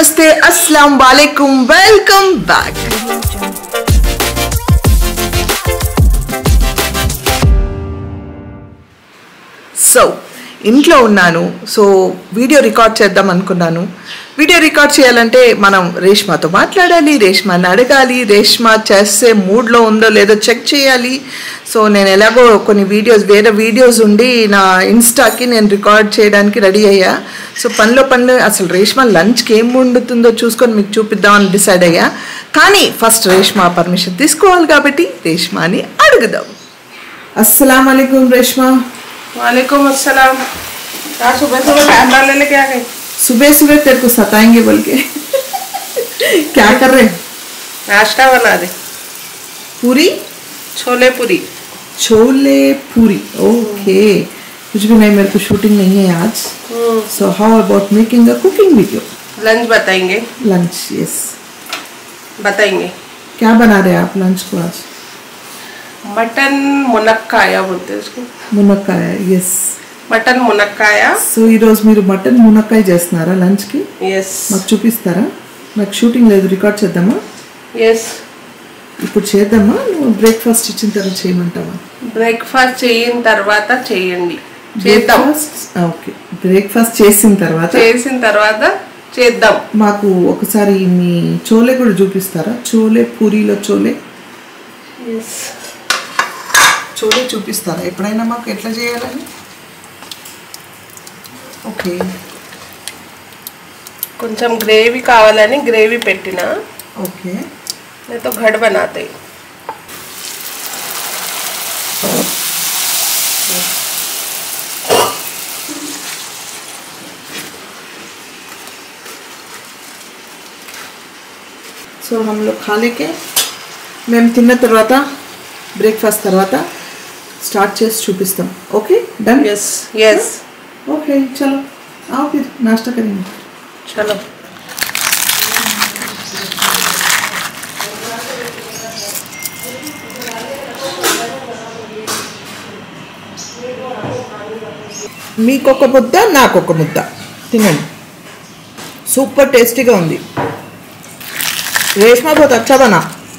నమస్తే అస్సలం వాలేకుం welcome back so ఇంట్లో ఉన్నాను సో వీడియో రికార్డ్ చేద్దాం అనుకున్నాను వీడియో రికార్డ్ చేయాలంటే మనం రేష్మాతో మాట్లాడాలి రేష్మాని అడగాలి రేష్మా చేసే మూడ్లో ఉందో లేదో చెక్ చేయాలి సో నేను ఎలాగో కొన్ని వీడియోస్ వేరే వీడియోస్ ఉండి నా ఇన్స్టాకి నేను రికార్డ్ చేయడానికి రెడీ అయ్యా సో పనిలో పనులు అసలు రేష్మా లంచ్కి ఏం వండుతుందో చూసుకొని మీకు చూపిద్దామని డిసైడ్ అయ్యా కానీ ఫస్ట్ రేష్మా పర్మిషన్ తీసుకోవాలి కాబట్టి రేష్మాని అడుగుదాం అస్సలం అయికం రేష్మా वालेकुम अस्सलाम क्या सुबह सुबह कैमरा ले लेके आ गए सुबह सुबह तेरे को सताएंगे बोल के क्या कर रहे नाश्ता बना दे पूरी छोले पूरी छोले पूरी ओके कुछ भी नहीं मेरे को शूटिंग नहीं है आज so how about making a cooking video lunch बताएंगे लंच यस बताएंगे क्या बना रहे हैं आप लंच को आज मटन మునక్కాయ बोलते हैं उसको మునక్కాయ ఎస్ మటన్ మునక్కాయ సో ఈరోజు మీరు మటన్ మునక్కాయ చేస్తున్నారా లంచ్కి ఎస్ మాకు చూపిస్తారా నాకు షూటింగ్ లేదు రికార్డ్ చేద్దామా ఎస్ ఇప్పుడు చేద్దామా నువ్వు బ్రేక్ఫాస్ట్ ఇచ్చిన తర్వాత చేయమంటావా బ్రేక్ఫాస్ట్ చేయిన తర్వాత చేయండి చేద్దాం ఓకే బ్రేక్ఫాస్ట్ చేసిన తర్వాత చేసిన తర్వాత చేద్దాం మాకు ఒకసారి మీ చోలే కూడా చూపిస్తారా చోలే పూరీలో చోలే ఎస్ చోలే చూపిస్తారా ఎప్పుడైనా మాకు ఎట్లా చేయాలని ఓకే కొంచెం గ్రేవీ కావాలని గ్రేవీ పెట్టిన ఓకే तो घट बनाते हैं సో హమ్లో ఖాళీకే మేము తిన్న తర్వాత బ్రేక్ఫాస్ట్ తర్వాత స్టార్ట్ చేసి చూపిస్తాం okay done yes yes okay चलो आओ फिर नाश्ता करेंगे चलो మీకు ఒక ముద్ద నాకు ఒక ముద్ద తినండి సూపర్ టేస్టీగా ఉంది రేష్మా बहुत अच्छा बना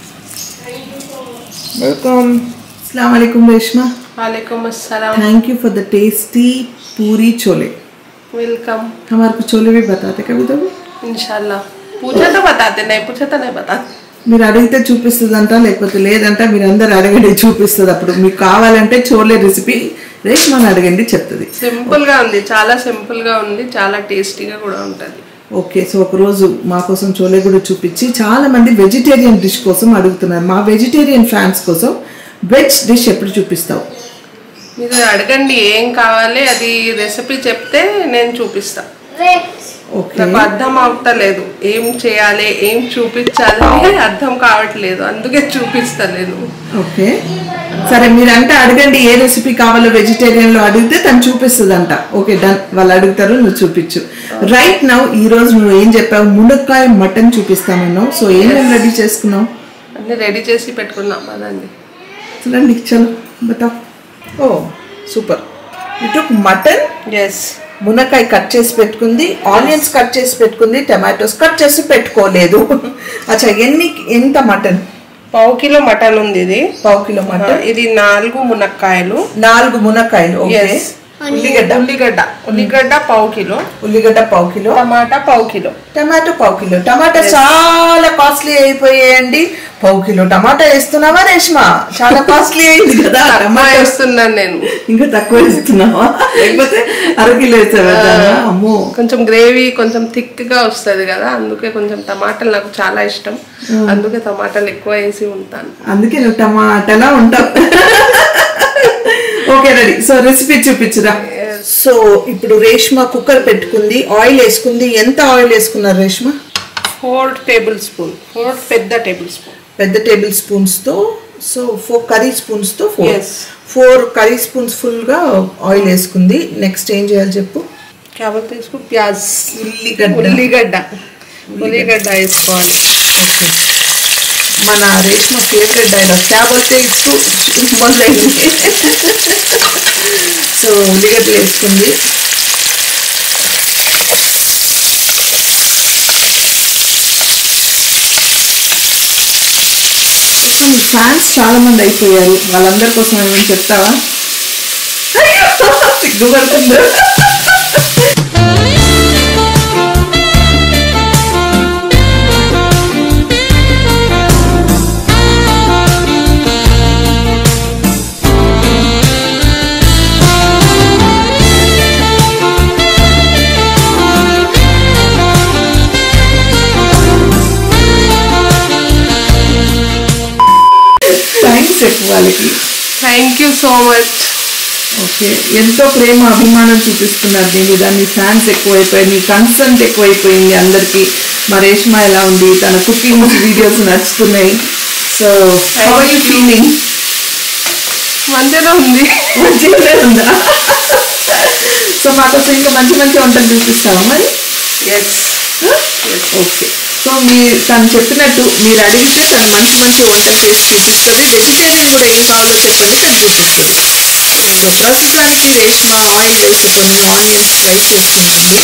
वेलकम अस्सलाम वालेकुम रेशमा वालेकुम अस्सलाम thank you for the tasty puri chole welcome हमारे को छोले भी बताते कभी कभी इंशाल्लाह पूछा तो बताते नहीं पूछा तो नहीं बताते మీరు అడిగితే చూపిస్తుందంట లేకపోతే లేదంట మీరు అందరు అడగండి చూపిస్తుంది అప్పుడు మీకు కావాలంటే చోలే రెసిపీ రేష్మాని అడగండి చెప్తుంది సింపుల్ గా ఉంది చాలా సింపుల్ గా ఉంది చాలా టేస్టీగా కూడా ఉంటది ఓకే సో ఒకరోజు మా కోసం చోలే కూడా చూపించి చాలా మంది వెజిటేరియన్ డిష్ కోసం అడుగుతున్నారు మా వెజిటేరియన్ ఫ్యాన్స్ కోసం వెజ్ డిష్ ఎప్పుడు చూపిస్తావు మీరు అడగండి ఏం కావాలి అది రెసిపీ చెప్తే నేను చూపిస్తా ఓకే నాకు అర్థం అవట్లేదు ఏం చేయాలి ఏం చూపించాలి అని అర్థం కావట్లేదు అందుకే చూపిస్తలేను ఓకే సరే మీరంటే అడగండి ఏ రెసిపీ కావాలో వెజిటేరియన్ లో అడిగితే తను చూపిస్తుందంట ఓకే డన్ వాళ్ళు అడుగుతారు నువ్వు చూపించు రైట్ నౌ ఈ రోజు నువ్వు ఏం చెప్పావు మునక్కాయ మటన్ చూపిస్తానన్నావు సో ఏమేమి రెడీ చేసుకున్నావు అన్ని రెడీ చేసి పెట్టుకున్నాం అదండి చూడండి చలో బతా ఓ సూపర్ ఇటు మటన్ ఎస్ మునక్కాయ కట్ చేసి పెట్టుకుంది ఆనియన్స్ కట్ చేసి పెట్టుకుంది టమాటోస్ కట్ చేసి పెట్టుకోలేదు అచ్చా ఎన్ని ఎంత మటన్ పావు కిలో మటన్ ఉంది ఇది పావు కిలో మటన్ ఇది నాలుగు మునక్కాయలు నాలుగు మునక్కాయలు ఓకే ఎస్ ఉల్లిగడ్డ ఉల్లిగడ్డ ఉల్లిగడ్డ పావు కిలో ఉల్లిగడ్డ పావు కిలో టమాటా పావు కిలో టమాటో పావు కిలో టమాటా చాలా కాస్ట్లీ అయిపోయాయండి పావు కిలో టమాటా వేస్తున్నావా రేష్మా చాలా కాస్ట్లీ అయింది కదా తక్కువ టమాటా వేస్తున్నాను నేను ఇంకా తక్కువ వేస్తున్నావా లేకపోతే అర కిలో వేసావా అమ్మో కొంచెం గ్రేవీ కొంచెం థిక్ గా వస్తది కదా అందుకే కొంచెం టమాటాలు నాకు చాలా ఇష్టం అందుకే టమాటాలు ఎక్కువ వేసి ఉంటాను అందుకే నువ్వు టమాటాలా ఉంటావు ఓకే రెడీ సో రెసిపీ చూపించురా సో ఇప్పుడు రేష్మ కుక్కర్ పెట్టుకుంది ఆయిల్ వేసుకుంది ఎంత ఆయిల్ వేసుకున్నారు Reshma four table spoon four పెద్ద టేబుల్ స్పూన్ పెద్ద టేబుల్ స్పూన్స్తో సో ఫోర్ కర్రీ స్పూన్స్తో four Yes. Four curry spoons ఫుల్గా ఆయిల్ వేసుకుంది నెక్స్ట్ ఏం చేయాలి చెప్పు क्या बोलते हैं इसको प्याज ఉల్లిగడ్డ ఉల్లిగడ్డ ఉల్లిగడ్డ వేసుకోవాలి ఓకే మన రేష్మ ఫేవరెట్ డైలాగ్ క్యా బోల్తే ఇస్తూ మొదలైంది సో ఉల్లిగడ్డలు వేసుకుంది ఫ్యాన్స్ చాలా మంది అయిపోయారు వాళ్ళందరి కోసం ఏమైనా చెప్తావా సిగ్గుపడుతుందా థ్యాంక్స్ ఎక్కువ వాళ్ళకి thank you so much okay ఎంతో ప్రేమ అభిమానం చూపిస్తున్నారు దీని మీద నీ ఫ్యాన్స్ ఎక్కువైపోయాయి నీ కన్సెంట్ ఎక్కువైపోయింది అందరికి మా రేష్మా ఎలా ఉంది తన కుకింగ్ వీడియోస్ నచ్చుతున్నాయి so how are you feeling మంచిగా ఉంది మంచిగానే ఉందా సో మాకోసం ఇంకా మంచి మంచి వంటలు చూపిస్తావా మరి ఎస్ ఓకే సో మీ తను చెప్పినట్టు మీరు అడిగితే తను మంచి మంచి వంటలు చేసి చూపిస్తుంది వెజిటేరియన్ కూడా ఏం కావాలో చెప్పండి తను చూపిస్తుంది సో ప్రస్తుతానికి రేష్మ ఆయిల్ వేసి కొన్ని ఆనియన్స్ ఫ్రై చేసుకుంటుంది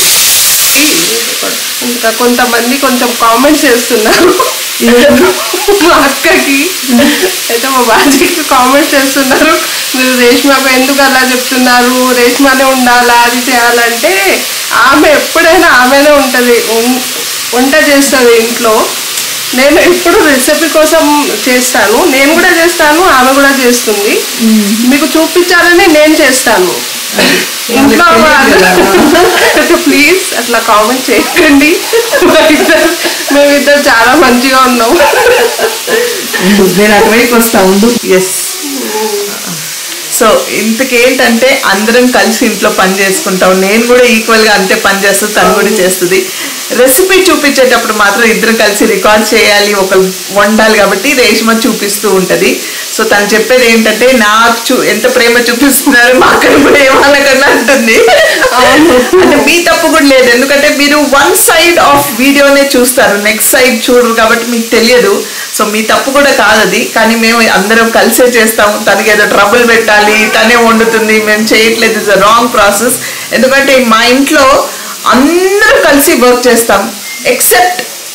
ఇంకా కొంతమంది కొంచెం కామెంట్స్ చేస్తున్నారు మా అక్కకి అయితే మా బాజీకి కామెంట్స్ చేస్తున్నారు మీరు రేష్మకు ఎందుకు అలా చెప్తున్నారు రేష్మానే ఉండాలా అది చేయాలంటే ఆమె ఎప్పుడైనా ఆమెనే ఉంటుంది ఉం- వంట చేస్తుంది ఇంట్లో నేను ఎప్పుడు రెసిపీ కోసం చేస్తాను నేను కూడా చేస్తాను ఆమె కూడా చేస్తుంది మీకు చూపించాలని నేను చేస్తాను ఇంట్లో ప్లీజ్ అట్లా కామెంట్ చేయకండి మేమిద్దరు మేమిద్దరు చాలా మంచిగా ఉన్నాం ఉండు నేను అటువైపు వస్తా ఉండు ఎస్ సో ఇంతకేంటంటే అందరం కలిసి ఇంట్లో పని చేసుకుంటాం నేను కూడా ఈక్వల్ గా అంతే పని చేస్తుంది తను కూడా చేస్తుంది రెసిపీ చూపించేటప్పుడు మాత్రం ఇద్దరం కలిసి రికార్డ్ చేయాలి ఒక వండాలి కాబట్టి రేష్మ చూపిస్తూ ఉంటది సో తను చెప్పేది ఏంటంటే నాకు చూ ఎంత ప్రేమ చూపిస్తున్నారు మా అక్కడ కూడా ఏమనకన్నా అంటుంది అంటే మీ తప్పు కూడా లేదు ఎందుకంటే మీరు వన్ సైడ్ ఆఫ్ వీడియోనే చూస్తారు నెక్స్ట్ సైడ్ చూడరు కాబట్టి మీకు తెలియదు సో మీ తప్పు కూడా కాదు అది కానీ మేము అందరం కలిసే చేస్తాము తనకి ఏదో ట్రబుల్ పెట్టాలి తనే వండుతుంది మేము చేయట్లేదు ఇస్ అ రాంగ్ ప్రాసెస్ ఎందుకంటే మా ఇంట్లో అందరూ కలిసి వర్క్ చేస్తాం ఎక్సెప్ట్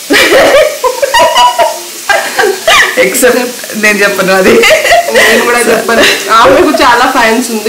ఎక్సెప్ట్ నేను చెప్పను అది నేను కూడా చెప్పను ఆమెకు చాలా ఫ్యాన్స్ ఉంది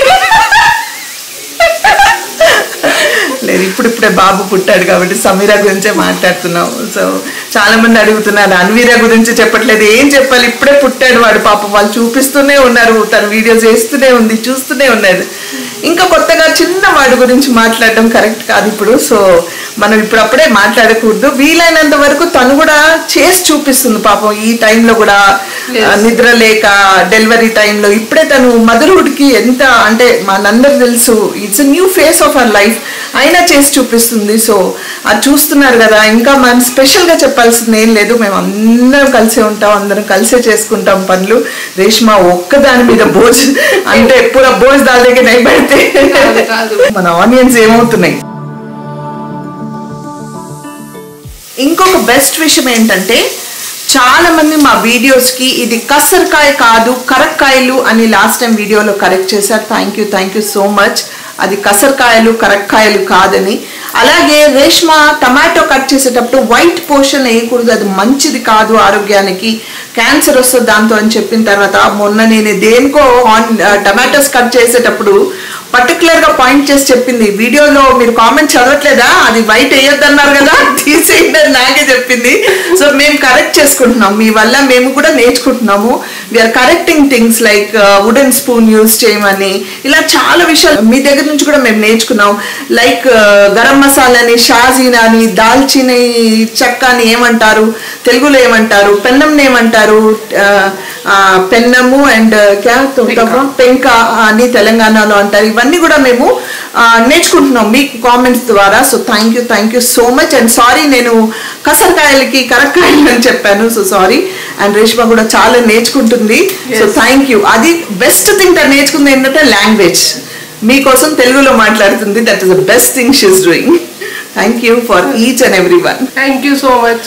లేదు ఇప్పుడు ఇప్పుడే బాబు పుట్టాడు కాబట్టి సమీరా గురించే మాట్లాడుతున్నాం సో చాలా మంది అడుగుతున్నారు అన్వీరా గురించి చెప్పట్లేదు ఏం చెప్పాలి ఇప్పుడే పుట్టాడు వాడు పాపం వాళ్ళు చూపిస్తూనే ఉన్నారు తన వీడియోస్ వేస్తూనే ఉంది చూస్తూనే ఉన్నారు ఇంకా కొత్తగా చిన్న వాడి గురించి మాట్లాడడం కరెక్ట్ కాదు ఇప్పుడు సో మనం ఇప్పుడు అప్పుడే మాట్లాడకూడదు వీలైనంత వరకు తను కూడా చేసి చూపిస్తుంది పాపం ఈ టైంలో కూడా Yes. ఆ, నిద్ర లేక డెలివరీ టైంలో ఇప్పుడే తను మదర్హుడ్ కి ఎంత అంటే మనందరికి తెలుసు it's new face of our life అయినా చేసి చూపిస్తుంది సో అది చూస్తున్నారు కదా ఇంకా మనం స్పెషల్ గా చెప్పాల్సింది ఏం లేదు మేము అందరం కలిసే ఉంటాం అందరం కలిసే చేసుకుంటాం పనులు రేష్మ ఒక్క దాని మీద బోజ్ అంటే పూర బోజ్ దాని దగ్గర నైబడితే కాదు, కాదు. మన ఆనియన్స్ ఏమవుతున్నాయి ఇంకొక బెస్ట్ విషయం ఏంటంటే చాలా మంది మా వీడియోస్ కి ఇది కసరకాయ కాదు కరక్కాయలు అని లాస్ట్ టైం వీడియోలో కరెక్ట్ చేశారు thank you thank you so much అది కసరకాయలు కరక్కాయలు కాదని అలాగే రేష్మ టమాటో కట్ చేసేటప్పుడు వైట్ పోర్షన్ వేయకూడదు అది మంచిది కాదు ఆరోగ్యానికి క్యాన్సర్ వస్తుంది దాంతో అని చెప్పిన తర్వాత మొన్న నేను దేనికో ఆన్ టమాటోస్ కట్ చేసేటప్పుడు పర్టికులర్ గా పాయింట్ చేసి చెప్పింది వీడియోలో మీరు కామెంట్ చదవట్లేదా అది వైట్ వేయొద్దన్నారు కదా తీసేయండి అని నాకే చెప్పింది సో మేము కరెక్ట్ చేసుకుంటున్నాం మీ వల్ల మేము కూడా నేర్చుకుంటున్నాము we are correcting things like wooden spoon use చేయమని ఇలా చాలా విషయాలు మీ దగ్గర నుంచి కూడా మేము నేర్చుకున్నాం లైక్ గరం మసాలాని షాజీనా అని దాల్చిని చెక్క అని ఏమంటారు తెలుగులో ఏమంటారు పెన్నంని ఏమంటారు ఆ, ఆ, పెన్నము అండ్ క్యా తోటవ్వ? పెంక అని తెలంగాణలో అంటారు ఇవన్నీ కూడా మేము ఆ, నేర్చుకుంటున్నాం మీ కామెంట్స్ ద్వారా so thank you thank you so much and sorry నేను కసరకాయలకి కరక్కాయలు అని చెప్పాను సో సారీ అండ్ రేష్మ కూడా చాలా నేర్చుకుంటుంది సో Yes. థ్యాంక్ యూ అది బెస్ట్ థింగ్ తను నేర్చుకుంది ఏంటంటే లాంగ్వేజ్ మీకోసం తెలుగులో మాట్లాడుతుంది that is the best thing she's doing thank you for each and every one thank you so much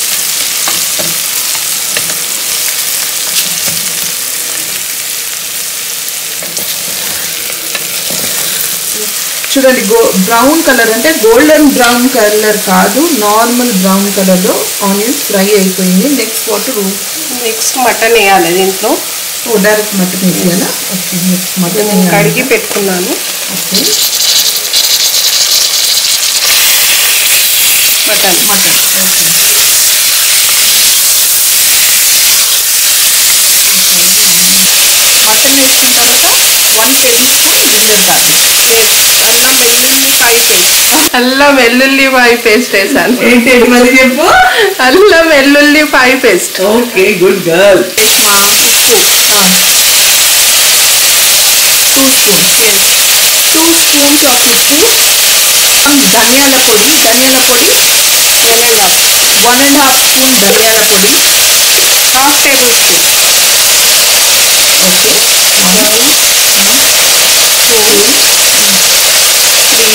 చూడండి గో బ్రౌన్ కలర్ అంటే గోల్డెన్ బ్రౌన్ కలర్ కాదు నార్మల్ బ్రౌన్ కలర్లో ఆనియన్స్ ఫ్రై అయిపోయింది నెక్స్ట్ వాటర్ నెక్స్ట్ మటన్ వేయాలి దీంట్లో ఓ direct mutton వేయాలా okay next mutton నేను కడిగి పెట్టుకున్నాను okay mutton mutton okay mutton వేసిన తర్వాత one table spoon ginger garlic లేదు అల్లం వెల్లుల్లిపాయ పేస్ట్ అల్లం వెల్లుల్లిపాయ పేస్ట్ వేసాను ఏంటి మళ్ళీ చెప్పు అల్లం వెల్లుల్లిపాయ పేస్ట్ ఓకే గుడ్ గర్ల్ మా ఉప్పు two spoons two spoons of ఉప్పు ధనియాల పొడి ధనియాల పొడి one and half one and half spoon ధనియాల పొడి half table spoon okay one two three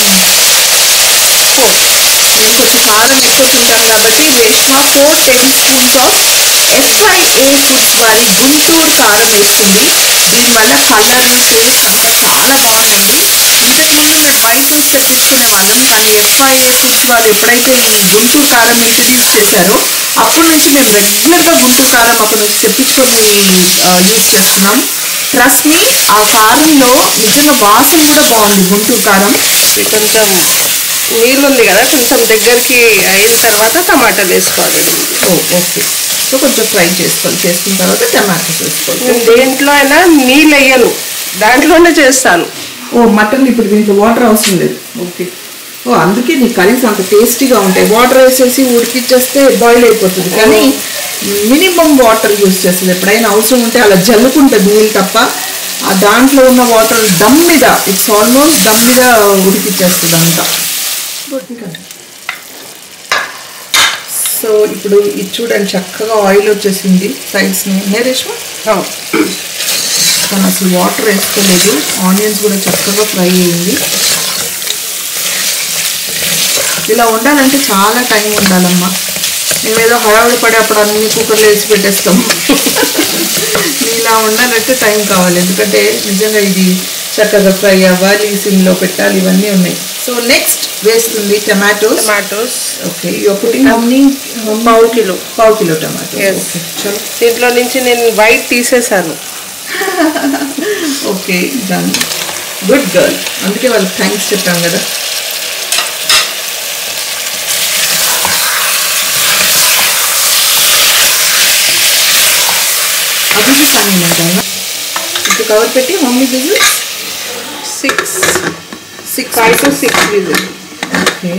four నేను కొంచెం కారం ఎక్కువ తింటాను కాబట్టి Reshma four table spoons of FIA foods వారి గుంటూరు కారం వేస్తుంది దీనివల్ల కలర్ టేస్ట్ అంతా చాలా బాగుంటుంది ఇంతకుముందు మేము బయట నుంచి తెప్పించుకునే వాళ్ళం కానీ ఎఫ్ఐఏ ఫుడ్స్ వాళ్ళు ఎప్పుడైతే ఈ గుంటూరు కారం ఇంట్రడ్యూస్ చేశారో అప్పటి నుంచి మేము రెగ్యులర్గా గుంటూరు కారం అక్కడ నుంచి తెప్పించుకొని యూజ్ చేస్తున్నాం ట్రస్ట్ మీ ఆ కారంలో నిజంగా వాసన కూడా బాగుంది గుంటూరు కారం ఇది కొంచెం నీళ్ళు ఉంది కదా కొంచెం దగ్గరికి అయిన తర్వాత టమాటాలు వేసుకోవాలి దీనికి. ఓ ఓకే సో కొంచెం ఫ్రై చేసుకోవాలి చేసుకున్న తర్వాత టమాటోస్ వేసుకోవాలి నేను దేంట్లో అయినా నీళ్ళు వేయను దాంట్లోనే చేస్తాను ఓ మటన్ ఇప్పుడు దీంట్లో వాటర్ అవసరం లేదు ఓకే ఓ అందుకే నీ కర్రీస్ అంత టేస్టీగా ఉంటాయి వాటర్ వేసేసి ఉడికిచ్చేస్తే బాయిల్ అయిపోతుంది కానీ మినిమం వాటర్ యూస్ చేస్తుంది ఎప్పుడైనా అవసరం ఉంటే అలా జల్లుకుంటుంది నీళ్ళు తప్ప ఆ దాంట్లో ఉన్న వాటర్ దమ్ మీద ఇట్స్ ఆల్మోస్ట్ దమ్ మీద ఉడికిచ్చేస్తుంది అంతా సో ఇప్పుడు ఇది చూడండి చక్కగా ఆయిల్ వచ్చేసింది సైడ్స్ని హే రేష్మా కానీ అసలు వాటర్ వేసుకోలేదు ఆనియన్స్ కూడా చక్కగా ఫ్రై అయింది ఇలా ఉండాలంటే చాలా టైం ఉండాలమ్మా మేమేదో హడావుడి పడి అప్పుడు అన్ని కుక్కర్లో వేసి పెట్టేస్తాం ఇలా ఉండాలంటే టైం కావాలి ఎందుకంటే నిజంగా ఇది చక్కగా ఫ్రై అవ్వాలి సిమ్లో పెట్టాలి ఇవన్నీ ఉన్నాయి సో నెక్స్ట్ వేస్తుంది tomatoes tomatoes okay you putting how many పావు కిలో పావు కిలో టమాటో Yes. ఓకే చలో దీంట్లో నుంచి నేను వైట్ తీసేసాను ఓకే డన్ గుడ్ గర్ల్ అందుకే వాళ్ళకి థ్యాంక్స్ చెప్పాం కదా అभी भी पानी नहीं डालना ఇప్పుడు కవర్ పెట్టి mummy whistles six six five to six whistle okay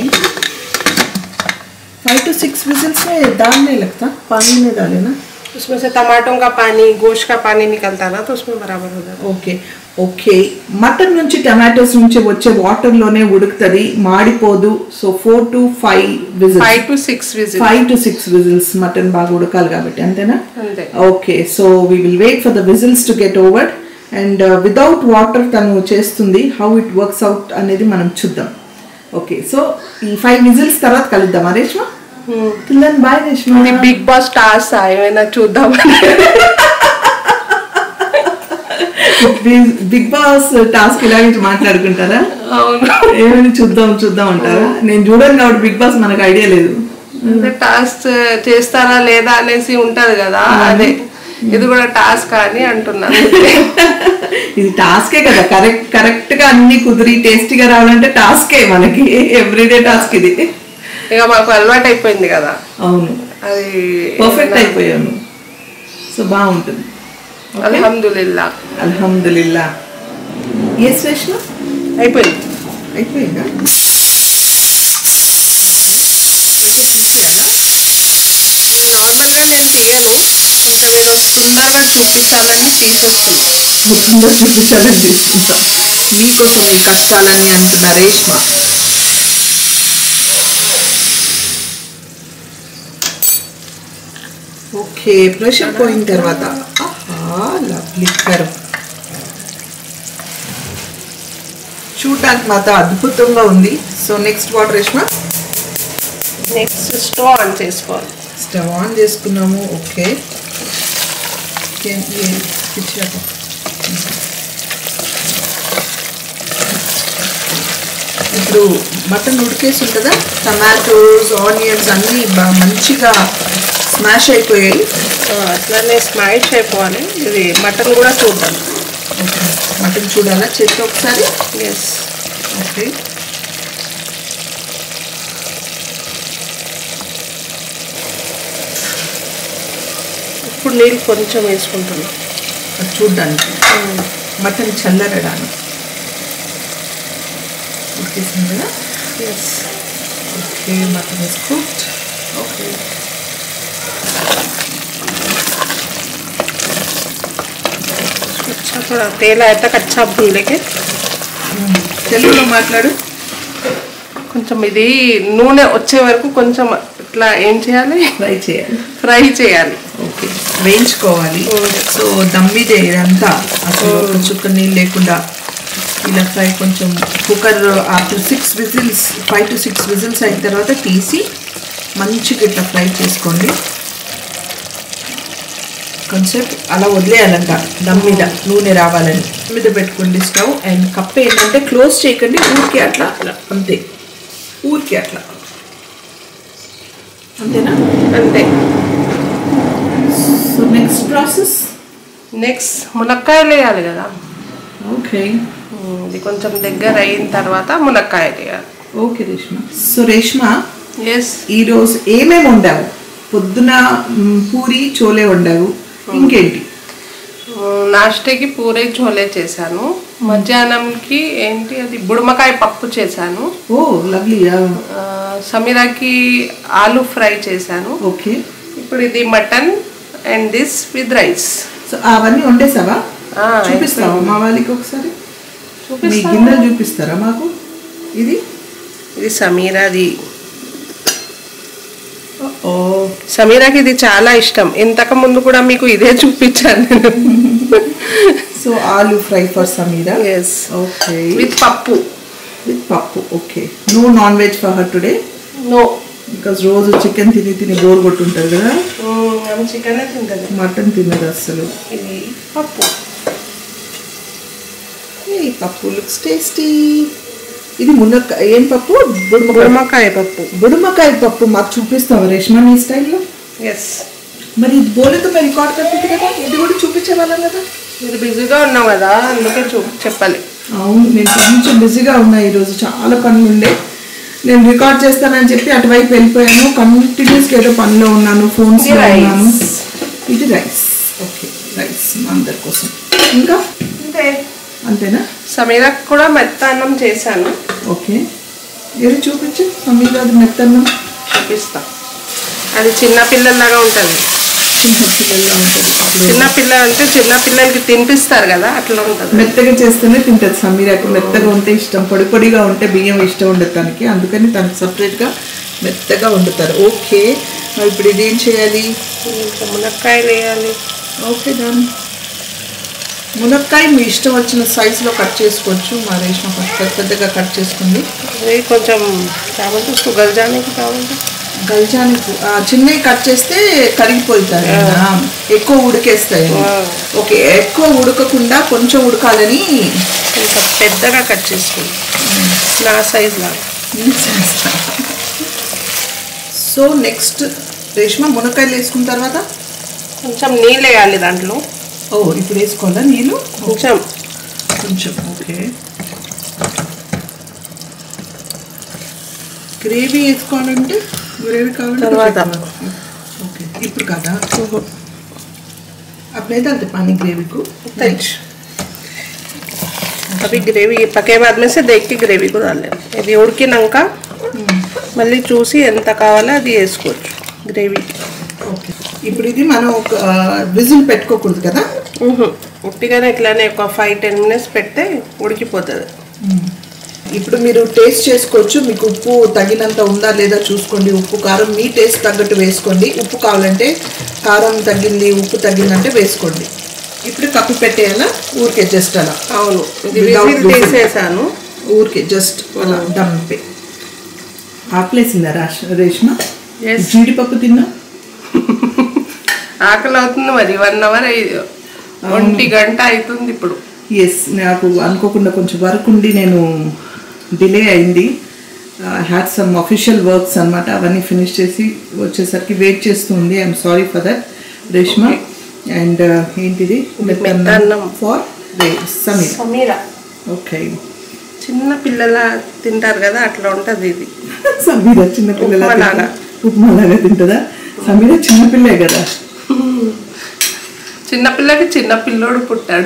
five to six whistles में दाल नहीं लगता पानी नहीं डाले ना उसमें से टमाटों का पानी गोश्त का पानी निकलता ना तो उसमें बराबर हो जाता ఓకే ఓకే మటన్ నుంచి టమాటోస్ నుంచి వచ్చే వాటర్ లోనే ఉడుకుతుంది మాడిపోదు so four to five whistles five to six whistle five to six whistles mutton బాగా ఉడకాలి కాబట్టి అంతేనా అంతే okay so we will wait for the whistles to get over and without water తను చేస్తుంది హౌ ఇట్ వర్క్స్ అవుట్ అనేది మనం చూద్దాం ఓకే సో ఈ ఫైవ్ విజిల్స్ తర్వాత కలుద్దామా రేష్మా తిందని బాయ్ రేష్మా ఇది బిగ్ బాస్ టాస్క్ ఏమైనా చూద్దాం బిగ్ బాస్ టాస్క్ ఇలాగే మాట్లాడుకుంటారా అవును ఏమైనా చూద్దాం చూద్దాం అంటారా నేను చూడను కాబట్టి బిగ్ బాస్ మనకు ఐడియా లేదు టాస్క్ చేస్తారా లేదా అనేసి ఉంటది కదా అదే ఇది కూడా టాస్క్ అని అంటున్నాను ఇది టాస్కే కదా కరెక్ట్ కరెక్ట్ గా అన్ని కుదిరి టేస్టీగా రావాలంటే టాస్కే మనకి ఎవ్రీడే టాస్క్ ఇది ఇక మాకు అలవాటు అయిపోయింది కదా అవును అది పర్ఫెక్ట్ అయిపోయాను సో బాగుంటుంది అల్హమ్దుల్లా అల్హమ్దుల్లా ఏ శ్రేష్ణ అయిపోయింది అయిపోయిందా నార్మల్గా నేను తీయను కొంచెం ఏదో తొందరగా చూపించాలని తీసేస్తున్నా తొందర చూపించాలని తీసుకుంటా మీకోసం ఈ కష్టాలని అంటున్న రేష్మ ఓకే ప్రెషర్ పోయిన తర్వాత ఆహా లవ్లీ కర్వ్ చూడడానికి మాత్రం అద్భుతంగా ఉంది so next water Reshma next stove on చేసుకోవాలి స్టవ్ ఆన్ చేసుకున్నాము ఓకే ఇచ్చాక ఇప్పుడు మటన్ ఉడికేసి ఉంటుందా టమాటోస్ ఆనియన్స్ అన్నీ బాగా మంచిగా స్మాష్ అయిపోయాయి ఆ, అట్లానే స్మాష్ అయిపోవాలి ఇది మటన్ కూడా చూద్దాం ఓకే మటన్ చూడాలా చేస్తే ఒకసారి ఎస్ ఓకే ఇప్పుడు నీళ్ళు కొంచెం వేసుకుంటున్నాం అది చూడ్డానికి మటన్ చల్లరడానికి ఉడికేసింది కదా yes okay mutton is cooked okay अच्छा थोड़ा तेल आया तक अच्छा भून लेके తెలుగులో మాట్లాడు కొంచెం ఇది నూనె వచ్చే వరకు కొంచెం ఇట్లా ఏం చేయాలి ఫ్రై చేయాలి ఫ్రై చేయాలి ఓకే వేయించుకోవాలి Mm. సో దమ్ మీద ఇదంతా అసలు ఒక చుక్క నీళ్ళు లేకుండా ఇలా ఫ్రై కొంచెం cooker after six whistles five to six whistles అయిన తర్వాత తీసి మంచిగా ఇట్లా ఫ్రై చేసుకోండి కాన్సెప్ట్ అలా వదిలేయాలంట దమ్ మీద నూనె రావాలని మీద పెట్టుకోండి స్టవ్ అండ్ కప్ ఏంటంటే క్లోజ్ చేయకండి ఊరికి అట్లా అంతే ఊరికి అట్లా అంతేనా అంతే సో నెక్స్ట్ ప్రాసెస్ నెక్స్ట్ మునక్కాయలు వేయాలి కదా ఓకే ఉమ్, ఇది కొంచెం దగ్గర అయిన తర్వాత మునక్కాయలు వేయాలి okay Reshma so Reshma yes ఈరోజు ఏమేమి వండావు పొద్దున మ్, పూరి చోలే వండావు ఇంకేంటి నాస్టాకి పూరే చోలే చేశాను మధ్యాహ్నంకి ఏంటి అది బుడమకాయ పప్పు చేశాను ఓ లవ్లీ ఆ, సమీరాకి ఆలు ఫ్రై చేశాను ఓకే ఇప్పుడు ఇది mutton and this with rice so అవన్నీ వండేసావా ఆ, చూపిస్తావా మా వాళ్ళకి ఒకసారి మీ చూపిస్తాను గిన్నెలు చూపిస్తారా మాకు ఇది ఇది సమీరాది ఓ సమీరాకి ఇది చాలా ఇష్టం ఇంతకు ముందు కూడా మీకు ఇదే చూపించాను నేను so aloo fry for Sameera yes okay with pappu with pappu okay no non veg for her today no because రోజు చికెన్ తిని తిని బోర్ కొట్టుంటారు కదా ఆమె చికెన్ తింటుంది మటన్ తినదు అసలు ఇది పప్పు ఈ పప్పు లుక్స్ టేస్టీ ఇది మునక్కాయ ఏం పప్పు బుడుమకాయ బుడమకాయ పప్పు బుడుమకాయ పప్పు మాకు చూపిస్తావా రేష్మా నీ స్టైల్లో ఎస్ మరి ఇది బోలేతో మేము రికార్డ్ కట్టింది కదా ఇది కూడా చూపించే వాళ్ళం కదా మీరు బిజీగా ఉన్నావు కదా అందుకే చూ చెప్పాలి అవును నేను కొంచెం బిజీగా ఉన్నా ఈరోజు చాలా పనులు ఉండే నేను రికార్డ్ చేస్తానని చెప్పి అటువైపు వెళ్ళిపోయాను కంటిన్యూస్గా ఏదో పనిలో ఉన్నాను ఫోన్స్ ఇది rice. ఉన్నాను ఇది రైస్ ఓకే రైస్ మా అందరి కోసం ఇంకా అంతే అంతేనా సమీరాకి కూడా మెత్త అన్నం చేశాను ఓకే ఏది చూపించు మమ్మీ అది మెత్తన్నం చూపిస్తా అది చిన్న పిల్లల్లాగా ఉంటుంది చిన్న పిల్లల్లో ఉంటుంది చిన్న పిల్ల అంటే చిన్న పిల్లలకి తినిపిస్తారు కదా అట్లా ఉంటుంది మెత్తగా చేస్తేనే తింటుంది సమీరాకు మెత్తగా ఉంటే ఇష్టం పొడి పొడిగా ఉంటే బియ్యం ఇష్టం ఉండదు తనకి అందుకని తనకి సపరేట్గా మెత్తగా వండుతారు ఓకే మరి ఇప్పుడు ఇది ఏం చేయాలి ఇంకా మునక్కాయలు వేయాలి ఓకే డన్ మునక్కాయ మీ ఇష్టం వచ్చిన సైజులో కట్ చేసుకోవచ్చు మా రేష్మ ఫస్ట్ పెద్ద పెద్దగా కట్ చేసుకుంది ఇది కొంచెం కావాలి షుగర్ జానికి కావాలి గల్జానికి ఆ, చిన్నవి కట్ చేస్తే కరిగిపోతాయి కదా. ఎక్కువ ఉడికేస్తాయి ఓకే ఎక్కువ ఉడకకుండా కొంచెం ఉడకాలని కొంచెం పెద్దగా కట్ చేసుకుంది నా సైజ్ లాగా సో నెక్స్ట్ రేష్మ మునక్కాయలు వేసుకున్న తర్వాత కొంచెం నీళ్ళు వేయాలి దాంట్లో ఓ ఇప్పుడు వేసుకోవాలా నీళ్ళు కొంచెం కొంచెం ఓకే గ్రేవీ వేసుకోవాలంటే గ్రేవీ కావాలంటే తర్వాత. ఓకే ఇప్పుడు కదా अब नहीं डालते पानी ग्रेवी को तेज అవి గ్రేవీ పకే బాద్ మే సే దేక్ కి గ్రేవీ కూడా రాలేదు ఇది ఉడికినాక మళ్ళీ చూసి ఎంత కావాలో అది వేసుకోవచ్చు గ్రేవీ ఓకే ఇప్పుడు ఇది మనం ఒక విజిల్ పెట్టుకోకూడదు కదా ఉట్టిగానే ఇట్లానే ఒక ఫైవ్ టెన్ మినిట్స్ పెడితే ఉడికిపోతుంది ఇప్పుడు మీరు టేస్ట్ చేసుకోవచ్చు మీకు ఉప్పు తగినంత ఉందా లేదా చూసుకోండి ఉప్పు కారం మీ టేస్ట్ తగ్గట్టు వేసుకోండి ఉప్పు కావాలంటే కారం తగ్గింది ఉప్పు తగ్గిందంటే వేసుకోండి ఇప్పుడు కప్పి పెట్టేయాలా ఊరికే జస్ట్ అలా అవును ఇది Without విజిల్ whistle. తీసేసాను ఊరికే జస్ట్ అలా దంపే ఆకలేసిందా రాష్ రేష్మ Yes. జీడిపప్పు తిన్నా ఆకలి అవుతుంది మరి వన్ అవర్ ఒంటి గంట అవుతుంది ఇప్పుడు ఎస్ నాకు అనుకోకుండా కొంచెం వర్క్ ఉండి నేను డిలే అయింది హ్యాడ్ సమ్ అఫీషియల్ వర్క్స్ అనమాట అవన్నీ ఫినిష్ చేసి వచ్చేసరికి వెయిట్ చేస్తుంది I'm sorry for that Reshma and ఏంటిది మెత్తన్నం. ఫర్ సమీర్ సమీర ఓకే చిన్న పిల్లల తింటారు కదా అట్లా ఉంటది ఇది సమీర చిన్న పిల్లల ఉప్మా లాగా. ఉప్మా లాగా తింటుందా సమీర చిన్న పిల్లే కదా చిన్న పిల్లకి చిన్న పిల్లోడు పుట్టాడు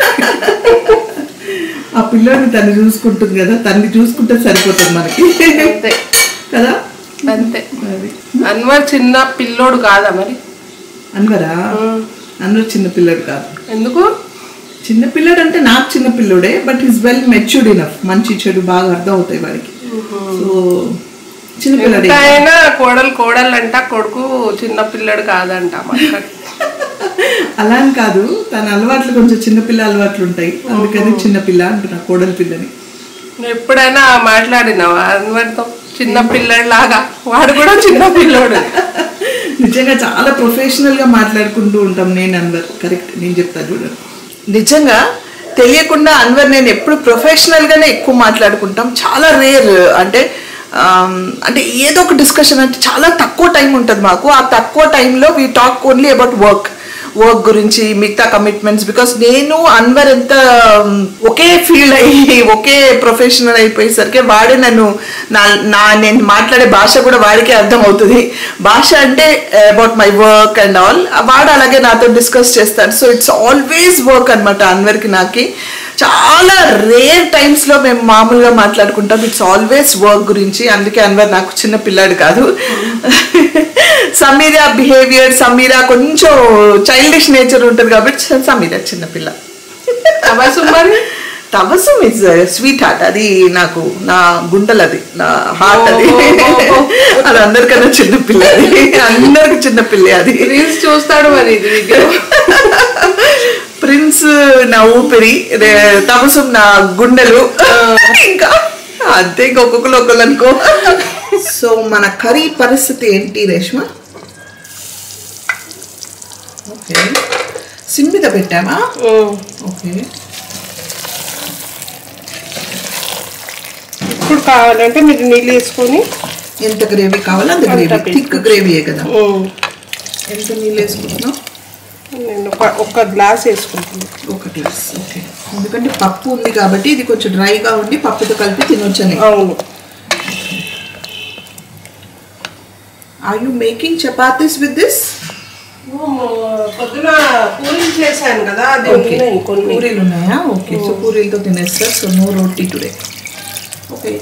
ఆ పిల్లోని తను చూసుకుంటుంది కదా తన్ని చూసుకుంటే సరిపోతుంది మనకి అంతే కదా అంతే అది అన్వర్ చిన్న పిల్లోడు కాదా మరి అన్వరా అన్వర్ చిన్న పిల్లడు కాదు ఎందుకు చిన్న పిల్లడు అంటే నాకు చిన్న పిల్లోడే but is well matured enough మంచి చెడు బాగా అర్థం అవుతాయి వాడికి సో చిన్న పిల్లడే ఎంత అయినా కోడలు కోడలు అంట కొడుకు చిన్న పిల్లడు కాదంట మా అక్కకి. అలా అని కాదు తన అలవాట్లు కొంచెం చిన్నపిల్ల అలవాట్లు ఉంటాయి అందుకని చిన్నపిల్ల అంటున్నా కోడలి పిల్లని నువ్వు ఎప్పుడైనా మాట్లాడినావా అన్వర్తో చిన్న పిల్లడు లాగా వాడు కూడా చిన్న పిల్లోడు నిజంగా చాలా ప్రొఫెషనల్ గా మాట్లాడుకుంటూ ఉంటాం నేను అందరు కరెక్ట్ నేను చెప్తా చూడండి నిజంగా తెలియకుండా అన్వర్ నేను ఎప్పుడు ప్రొఫెషనల్ గానే ఎక్కువ మాట్లాడుకుంటాం చాలా రేర్ అంటే ఆమ్, అంటే ఏదో ఒక డిస్కషన్ అంటే చాలా తక్కువ టైం ఉంటుంది మాకు ఆ తక్కువ టైంలో we talk only about work work గురించి మిగతా కమిట్మెంట్స్ బికాస్ నేను అన్వర్ ఎంత ఉమ్, ఒకే ఫీల్డ్ అయ్యి ఒకే ప్రొఫెషనల్ అయిపోయేసరికి వాడే నన్ను నా నా నేను మాట్లాడే భాష కూడా వాడికే అర్థం అవుతుంది భాష అంటే about my work and all వాడు అలాగే నాతో డిస్కస్ చేస్తాడు సో ఇట్స్ ఆల్వేస్ వర్క్ అనమాట అన్వర్కి నాకి చాలా రేర్ టైమ్స్లో మేము మామూలుగా మాట్లాడుకుంటాం ఇట్స్ ఆల్వేస్ వర్క్ గురించి అందుకే అన్వర్ నాకు చిన్న పిల్లాడు కాదు సమీరా బిహేవియర్ సమీరా కొంచెం చైల్డిష్ నేచర్ ఉంటుంది కాబట్టి సమీరా చిన్న పిల్ల అవసరం మరి తవసం ఇస్ స్వీట్ హార్ట్ అది నాకు నా గుండెలు అది నా హార్ట్ అది అది అందరికన్నా చిన్న పిల్ల అది అందరికి చిన్న పిల్ల అది రీల్స్ చూస్తాడు మరి ఇది వీడియో ప్రిన్స్ నా ఊపిరి రే- తమసం నా గుండెలు ఇంకా అంతే ఇంకా ఒక్కొక్కరు ఒక్కరు అనుకో సో మన కర్రీ పరిస్థితి ఏంటి రేష్మ ఓకే సిమ్ మీద పెట్టామా ఓకే ఇప్పుడు కావాలంటే మీరు నీళ్ళు వేసుకొని ఎంత గ్రేవీ కావాలో అంత గ్రేవీ అంత థిక్ గ్రేవీయే కదా ఉమ్, ఎంత నీళ్ళు వేసుకుంటున్నావు నేను ఒక ఒక్క గ్లాస్ వేసుకుంటున్నాను ఒక గ్లాస్ ఓకే ఎందుకంటే పప్పు ఉంది కాబట్టి ఇది కొంచెం డ్రైగా ఉండి పప్పుతో కలిపి తినొచ్చని అవును are you making chapatis with this పొద్దున పూరీలు చేశాను కదా అది ఓకే ఉన్నాయి కొన్ని పూరీలు ఉన్నాయా ఓకే సో పూరీలతో తినేస్తారు so no roti today okay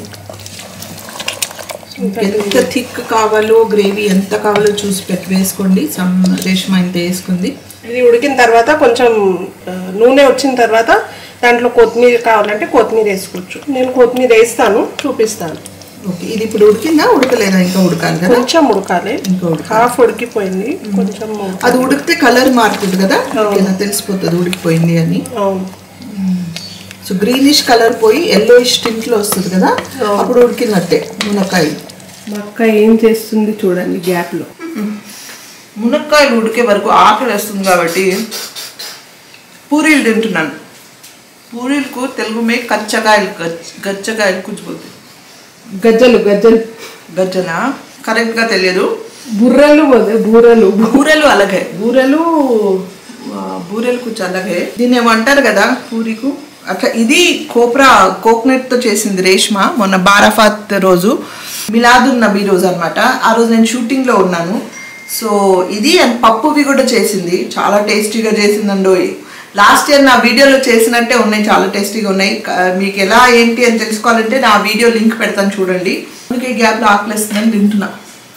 ఎంత థిక్ కావాలో గ్రేవీ ఎంత కావాలో చూసి పెట్టి వేసుకోండి సమ్ రేష్మా ఇంత వేసుకుంది ఇది ఉడికిన తర్వాత కొంచెం ఆ, నూనె వచ్చిన తర్వాత దాంట్లో కొత్తిమీర కావాలంటే కొత్తిమీర వేసుకోవచ్చు నేను కొత్తిమీర వేస్తాను చూపిస్తాను ఓకే ఇది ఇప్పుడు ఉడికిందా ఉడకలేదా ఇంకా ఉడకాలి కదా కొంచెం ఉడకాలి ఇంకా ఉడకాలి హాఫ్ ఉడికిపోయింది కొంచెం అది ఉడికితే కలర్ మారుతుంది కదా ఓకేనా తెలిసిపోతుంది ఉడికిపోయింది అని అవును సో గ్రీనిష్ కలర్ పోయి ఎల్లోయిష్ టింట్లో వస్తుంది కదా అప్పుడు ఉడికినట్టే మునక్కాయ మా అక్క ఏం చేస్తుంది చూడండి గ్యాప్లో మునక్కాయలు ఉడికే వరకు ఆకలి వేస్తుంది కాబట్టి పూరీలు తింటున్నాను పూరీలకు తెలుగు మే కచ్చకాయలు గచ్చ- గచ్చకాయలు కూర్చుపోతాయి గజ్జలు గజ్జలు గజ్జన కరెక్ట్గా తెలియదు బుర్రలు పోతే బూరలు బూరెలు అలాగే బూరెలు ఆ, బూరెలు కొంచెం అలాగే దీన్ని ఏమంటారు కదా పూరీకు అట్లా ఇది కోప్రా కోకోనట్ తో చేసింది రేష్మ మొన్న బారాఫాత్ రోజు మిలాదున్ నబీ రోజు అనమాట ఆ రోజు నేను షూటింగ్ లో ఉన్నాను సో ఇది అండ్ పప్పువి కూడా చేసింది చాలా టేస్టీగా చేసిందండో లాస్ట్ ఇయర్ నా వీడియోలో చేసినట్టే ఉన్నాయి చాలా టేస్టీగా ఉన్నాయి క- మీకు ఎలా ఏంటి అని తెలుసుకోవాలంటే నా వీడియో లింక్ పెడతాను చూడండి అందుకే గ్యాప్లో ఆకలిస్తుందని తింటున్నా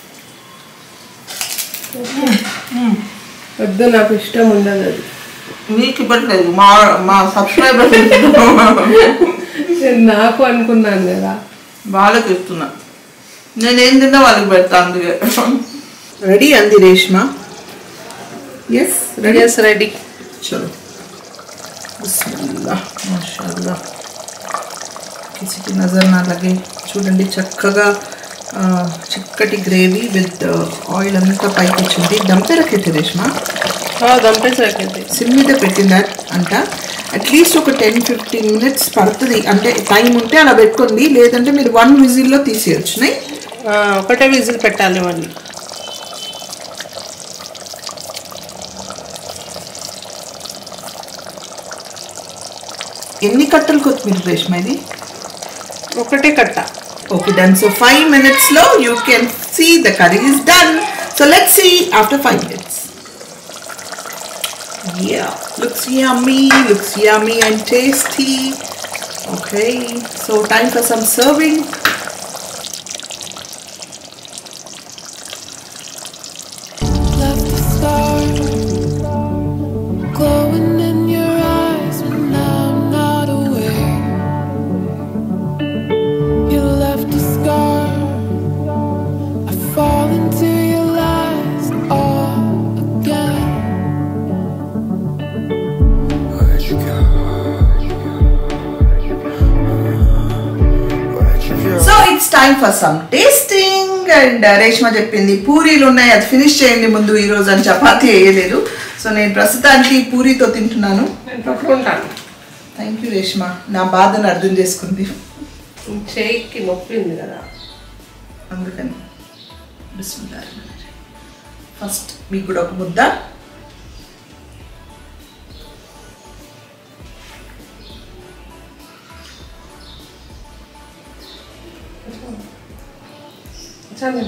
వద్దు నాకు ఇష్టం ఉండదు అది మీకు ఇవ్వట్లేదు మా మా సబ్స్క్రైబర్ నేను నాకు అనుకున్నాను కదా వాళ్ళకి ఇస్తున్నా నేనేం తిన్నా వాళ్ళకి పెడతా అందుకే రెడీ అంది Reshma yes ready yes ready చలో బిస్మిల్లా మాషాల్లా కిసికి నజర్ నా లగే చూడండి చక్కగా ఆ, చిక్కటి గ్రేవీ విత్ ఆయిల్ అంతా పైకి వచ్చింది దంపే రకైతే రేష్మ దంపేసి రకైతే సిమ్ మీద పెట్టిందా అంట అట్లీస్ట్ ఒక టెన్ ఫిఫ్టీన్ మినిట్స్ పడుతుంది అంటే టైం ఉంటే అలా పెట్టుకోండి లేదంటే మీరు వన్ విజిల్లో తీసేయచ్చు నై ఒకటే విజిల్ పెట్టాలి మళ్ళీ ఎన్ని కట్టలు కొత్తిమీర రేష్మ ఇది ఒకటే కట్ట Okay, done. So five minutes slow, you can see the curry is done. So let's see after five minutes. Yeah, looks yummy, looks yummy and tasty. Okay, so time for some serving. left a star glowing in your eyes when I'm not aware. You left a scar. I fall into your lies all again. Where'd you go? Where'd you go? So it's time for some tasting and Reshma చెప్పింది పూరీలు ఉన్నాయి అది finish చేయండి ముందు ఈ రోజు అని చపాతీ వేయలేదు సో నేను ప్రస్తుతానికి పూరీతో తింటున్నాను నేను పట్టుకుంటాను థ్యాంక్ యూ రేష్మ నా బాధను అర్థం చేసుకుంది చేయికి నొప్పి ఉంది కదా అందుకని బిస్మిల్లాహ్ ఫస్ట్ మీకు కూడా ఒక ముద్ద చాలు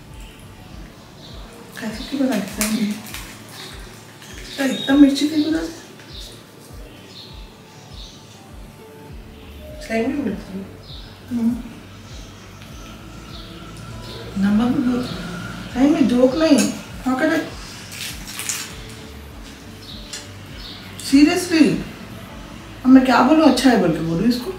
कैसे की बनाते हैं तो एकदम मिर्ची की बना సేమ్ పెడుతుంది नमक भी नहीं मैं जोक नहीं how can I सीरियसली अब मैं क्या बोलूँ अच्छा है बोल के बोलूँ इसको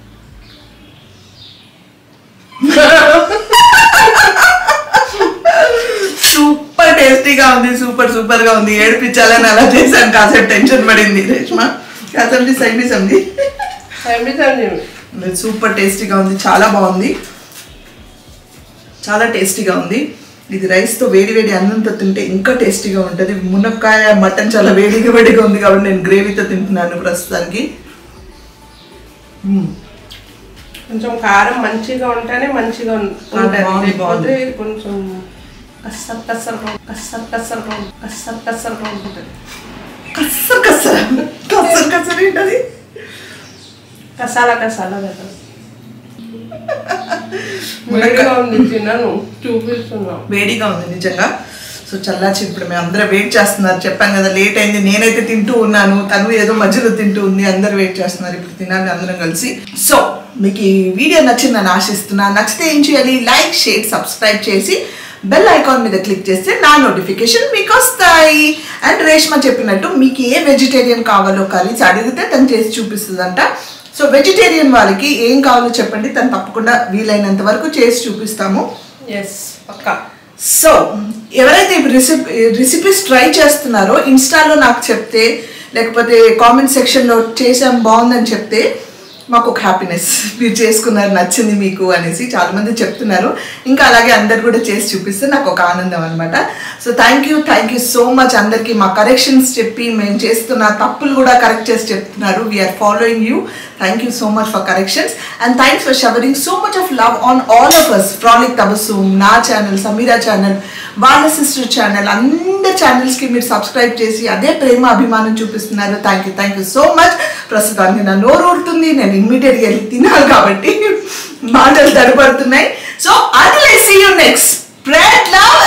సూపర్ టేస్టీగా ఉంది సూపర్ సూపర్ గా ఉంది ఏడిపించాలని అలా చేశాను కాసేపు టెన్షన్ పడింది రేష్మ కాసేపు సైడ్ సంది సేమ్ సేమ్ సూపర్ టేస్టీగా ఉంది చాలా బాగుంది చాలా టేస్టీగా ఉంది ఇది రైస్తో వేడి వేడి అన్నంతో తింటే ఇంకా టేస్టీగా ఉంటుంది మునక్కాయ మటన్ చాలా వేడిగా వేడిగా ఉంది కాబట్టి నేను గ్రేవీతో తింటున్నాను ప్రస్తుతానికి మ్మ్. కొంచెం కారం మంచిగా ఉంటేనే మంచిగా ఉం- ఆ, ఉంటుంది బాగుంది, బాగుంది. లేకపోతే కొంచెం కස්සర్ కස්සర్గా కස්සర్ కස්සర్గా కස්සర్ కස්සర్గా ఉంటుంది కස්සర్ కස්සర కස්සర్ కස්සర ఏంటది కసాలా కసాలా కదా వేడిగా ఉంది తిన్నాను చూపిస్తున్నాం వేడిగా ఉంది నిజంగా సో చల్లార్చి ఇప్పుడు మేము అందరూ వెయిట్ చేస్తున్నారు చెప్పాం కదా లేట్ అయింది నేనైతే తింటూ ఉన్నాను తను ఏదో మధ్యలో తింటూ ఉంది అందరూ వెయిట్ చేస్తున్నారు ఇప్పుడు తినాలి అందరం కలిసి సో మీకు ఈ వీడియో నచ్చిందని ఆశిస్తున్నా నచ్చితే ఏం చేయాలి లైక్ షేర్ సబ్స్క్రైబ్ చేసి బెల్ ఐకాన్ మీద క్లిక్ చేస్తే నా నోటిఫికేషన్ మీకు వస్తాయి అండ్ రేష్మ చెప్పినట్టు మీకు ఏ వెజిటేరియన్ కావాలో కర్రీస్ అడిగితే తను చేసి చూపిస్తుందంట సో వెజిటేరియన్ వాళ్ళకి ఏం కావాలో చెప్పండి తను తప్పకుండా వీలైనంత వరకు చేసి చూపిస్తాము ఎస్ పక్కా సో ఎవరైతే ఇప్పుడు రెసిపీ రెసిపీస్ ట్రై చేస్తున్నారో ఇన్స్టాలో నాకు చెప్తే లేకపోతే కామెంట్ సెక్షన్లో చేసాం బాగుందని చెప్తే మాకు ఒక హ్యాపీనెస్ మీరు చేసుకున్నారు నచ్చింది మీకు అనేసి చాలామంది చెప్తున్నారు ఇంకా అలాగే అందరు కూడా చేసి చూపిస్తే నాకు ఒక ఆనందం అనమాట so thank you thank you so much అందరికీ మా కరెక్షన్స్ చెప్పి మేము చేస్తున్న తప్పులు కూడా కరెక్ట్ చేసి చెప్తున్నారు we are following you thank you so much for corrections and thanks for showering so much of love on all of us frolic Tabassum నా ఛానల్ సమీరా ఛానల్ వాళ్ళ సిస్టర్ ఛానల్ అందరి ఛానల్స్కి మీరు సబ్స్క్రైబ్ చేసి అదే ప్రేమ అభిమానం చూపిస్తున్నారు thank you thank you so much ప్రస్తుతానికి నా నోరు ఊరుతుంది నేను ఇమ్మీడియట్గా వెళ్ళి తినాలి కాబట్టి మాటలు తడబడుతున్నాయి సో అది see you next spread love